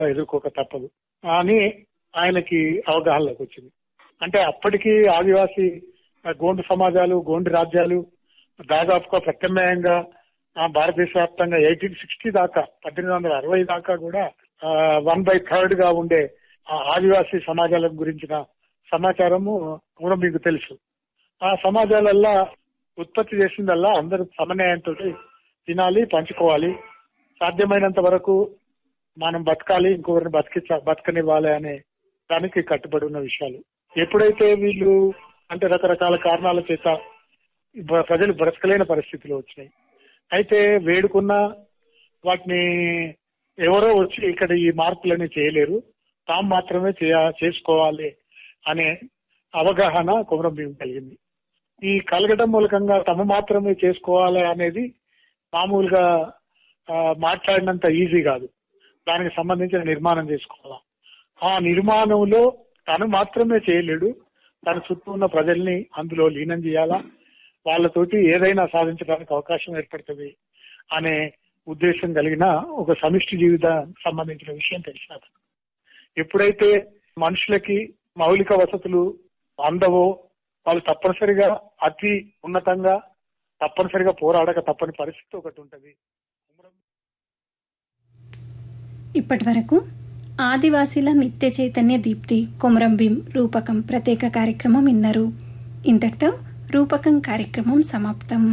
ఎదుర్కోక తప్పదు అని ఆయనకి అవగాహనలోకి వచ్చింది అంటే అప్పటికి ఆదివాసీ ఆ, గోండు సమాజాలు గోండు రాజ్యాలు దాదాపుగా ప్రత్యామ్నాయంగా ఆ, భారతదేశ వ్యాప్తంగా ఎయిటీన్ సిక్స్టీ దాకా పద్దెనిమిది వందల అరవై దాకా కూడా వన్ బై థర్డ్ గా ఉండే ఆ ఆదివాసీ సమాజాల గురించిన సమాచారము కూడా మీకు తెలుసు ఆ సమాజాలల్లా ఉత్పత్తి చేసిందల్లా అందరూ సమన్వయంతో తినాలి పంచుకోవాలి సాధ్యమైనంత వరకు మనం బతకాలి ఇంకొకరిని బతికించ బతకనివ్వాలి అనే దానికి కట్టుబడి ఉన్న విషయాలు ఎప్పుడైతే వీళ్ళు అంటే రకరకాల కారణాల చేత బ- ప్రజలు బ్రతకలేని పరిస్థితులు వచ్చినాయి అయితే వేడుకున్న వాటిని ఎవరో వచ్చి ఇక్కడ ఈ మార్పులని చేయలేరు తాము మాత్రమే చేయ చేసుకోవాలి అనే అవగాహన కుమరం భీం కలిగింది ఈ కలగడం మూలకంగా తమ మాత్రమే చేసుకోవాలి అనేది మామూలుగా ఆ, మాట్లాడినంత ఈజీ కాదు దానికి సంబంధించిన నిర్మాణం చేసుకోవాలా ఆ నిర్మాణంలో తను మాత్రమే చేయలేడు తన చుట్టూ ఉన్న ప్రజల్ని అందులో లీనం చేయాలా వాళ్ళతోటి ఏదైనా సాధించడానికి అవకాశం ఏర్పడుతుంది అనే ఉద్దేశం కలిగిన ఒక సమిష్టి జీవితానికి సంబంధించిన విషయం తెలిసినది ఎప్పుడైతే మనుషులకి మౌలిక వసతులు అందవో వాళ్ళు తప్పనిసరిగా అతి ఉన్నతంగా తప్పనిసరిగా పోరాడక తప్పని పరిస్థితి ఒకటి ఉంటది ఇప్పటి వరకు ఆదివాసీల నిత్య చైతన్య దీప్తి కొమరం భీం రూపకం ప్రత్యేక కార్యక్రమం విన్నారు ఇంతటితో రూపకం కార్యక్రమం సమాప్తం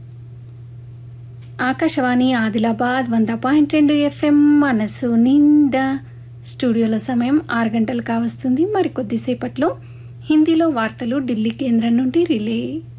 ఆకాశవాణి ఆదిలాబాద్ వంద పాయింట్ రెండు ఎఫ్ఎం మనసు నిండా స్టూడియోలో సమయం ఆరు గంటలు కావస్తుంది మరి కొద్దిసేపట్లో హిందీలో వార్తలు ఢిల్లీ కేంద్రం నుండి రిలే